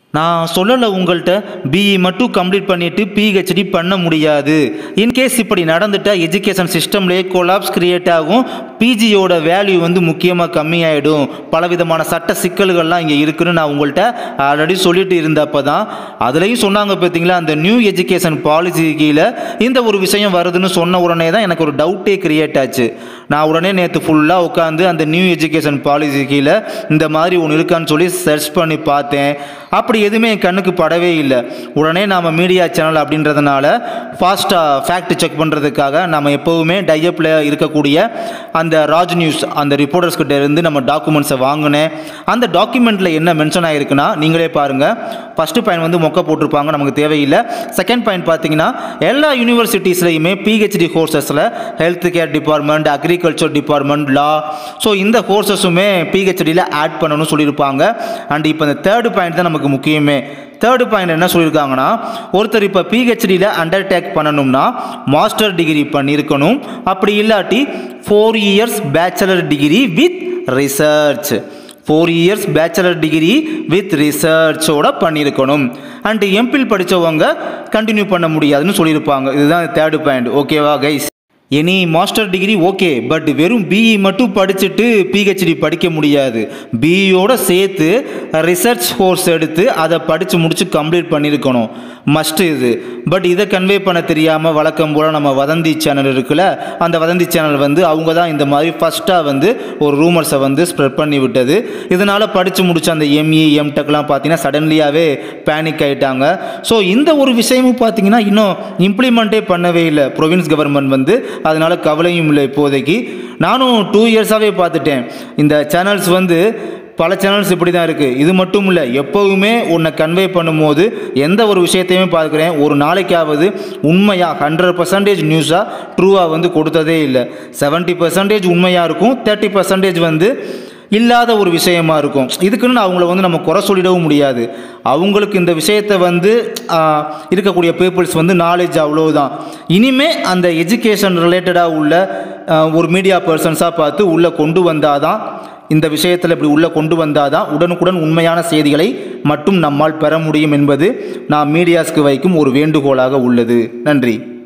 நான் சொல்லலை உங்கள்கிட்ட பிஇ மட்டும் கம்ப்ளீட் பண்ணிட்டு பிஹெச்டி பண்ண முடியாது இன்கேஸ் இப்படி நடந்துட்டா எஜுகேஷன் சிஸ்டம்லேயே கொலாப்ஸ் கிரியேட் ஆகும் பிஜியோட வேல்யூ வந்து முக்கியமாக கம்மியாயிடும் பலவிதமான சட்ட சிக்கல்கள்லாம் இங்கே இருக்குன்னு நான் உங்கள்கிட்ட ஆல்ரெடி சொல்லிட்டு இருந்தப்போ தான் அதுலேயும் சொன்னாங்க பார்த்தீங்களா அந்த நியூ எஜுகேஷன் பாலிசி கீழே இந்த ஒரு விஷயம் வருதுன்னு சொன்ன உடனே தான் எனக்கு ஒரு டவுட்டே கிரியேட் ஆச்சு நான் உடனே நேற்று ஃபுல்லாக உட்காந்து அந்த நியூ எஜுகேஷன் பாலிசி கீழே இந்த மாதிரி ஒன்று இருக்கான்னு சொல்லி சர்ச் பண்ணி பார்த்தேன் அப்படி எதுவுமே என் கண்ணுக்கு படவே இல்லை உடனே நாம் மீடியா சேனல் அப்படின்றதுனால ஃபாஸ்ட்டாக ஃபேக்ட் செக் பண்ணுறதுக்காக நம்ம எப்போவுமே டையப்பில் இருக்கக்கூடிய அந்த ராஜ் நியூஸ் அந்த ரிப்போர்ட்டர்ஸ் கிட்ட இருந்து நம்ம டாக்குமெண்ட்ஸை வாங்கினேன் அந்த டாக்குமெண்ட்டில் என்ன மென்ஷன் ஆகிருக்குன்னா நீங்களே பாருங்கள் ஃபஸ்ட்டு பாயிண்ட் வந்து மொக்க போட்டிருப்பாங்க நமக்கு தேவையில்லை செகண்ட் பாயிண்ட் பார்த்தீங்கன்னா எல்லா யூனிவர்சிட்டிஸ்லையுமே பிஹெச்டி கோர்சஸில் health care department agriculture department law so இந்த கோர்சஸுமே பிஹெச்டியில் ஆட் பண்ணணும்னு சொல்லியிருப்பாங்க அண்ட் இப்போ இந்த தேர்டு பாயிண்ட் தான் நமக்கு முக்கியமே தேர்டு பாயிண்ட் என்ன சொல்லியிருக்காங்கன்னா ஒருத்தர் இப்போ பிஹெச்டியில் அண்டர்டேக் பண்ணணும்னா மாஸ்டர் டிகிரி பண்ணியிருக்கணும் அப்படி இல்லாட்டி four years bachelor degree with research four years bachelor degree with ரிசர்ச்சோட பண்ணியிருக்கணும் அண்ட் எம்பில் படித்தவங்க கண்டினியூ பண்ண முடியாதுன்னு சொல்லியிருப்பாங்க இதுதான் தேர்டு பாயிண்ட் ஓகேவா guys any master degree okay but வெறும் பிஇ மட்டும் படிச்சுட்டு பிஹெச்டி படிக்க முடியாது பிஇயோட சேர்த்து ரிசர்ச் கோர்ஸ் எடுத்து அதை படித்து முடித்து கம்ப்ளீட் பண்ணியிருக்கணும் மஸ்ட் இது பட் இதை கன்வே பண்ண தெரியாமல் வழக்கம் போல் நம்ம வதந்தி சேனல் இருக்குல்ல அந்த வதந்தி சேனல் வந்து அவங்க தான் இந்த மாதிரி ஃபஸ்ட்டாக வந்து ஒரு ரூமர்ஸை வந்து ஸ்ப்ரெட் பண்ணி விட்டது இதனால் படித்து முடிச்ச அந்த எம்இ எம்டெக்லாம் பார்த்தீங்கன்னா சடன்லியாகவே பேனிக் ஆகிட்டாங்க ஸோ இந்த ஒரு விஷயமும் பார்த்தீங்கன்னா இன்னும் இம்ப்ளிமெண்ட்டே பண்ணவே இல்லை ப்ரொவின்ஸ் கவர்மெண்ட் வந்து அதனால் கவலையும் இல்லை இப்போதைக்கு நானும் டூ இயர்ஸாகவே பார்த்துட்டேன் இந்த சேனல்ஸ் வந்து பல சேனல்ஸ் இப்படி தான் இருக்குது இது மட்டும் இல்லை எப்போவுமே உன்னை கன்வே பண்ணும்போது எந்த ஒரு விஷயத்தையுமே பார்க்குறேன் ஒரு நாளைக்காவது உண்மையாக ஹண்ட்ரட் பர்சன்டேஜ் நியூஸாக ட்ரூவாக வந்து கொடுத்ததே இல்லை செவன்ட்டி பர்சன்டேஜ் உண்மையாக இருக்கும் தேர்ட்டி பர்சன்டேஜ் வந்து இல்லாத ஒரு விஷயமா இருக்கும் இதுக்குன்னு அவங்கள வந்து நம்ம குறை சொல்லிடவும் முடியாது அவங்களுக்கு இந்த விஷயத்தை வந்து ஆஹ், இருக்கக்கூடிய பீப்புள்ஸ் வந்து நாலேஜ் அவ்வளோதான் இனிமே அந்த எஜுகேஷன் ரிலேட்டடாக உள்ள ஆஹ், ஒரு மீடியா பர்சன்ஸாக பார்த்து உள்ளே கொண்டு வந்தாதான் இந்த விஷயத்தில் இப்படி உள்ளே கொண்டு வந்தாதான் உடனுக்குடன் உண்மையான செய்திகளை மட்டும் நம்மால் பெற முடியும் என்பது நான் மீடியாஸ்க்கு வைக்கும் ஒரு வேண்டுகோளாக உள்ளது நன்றி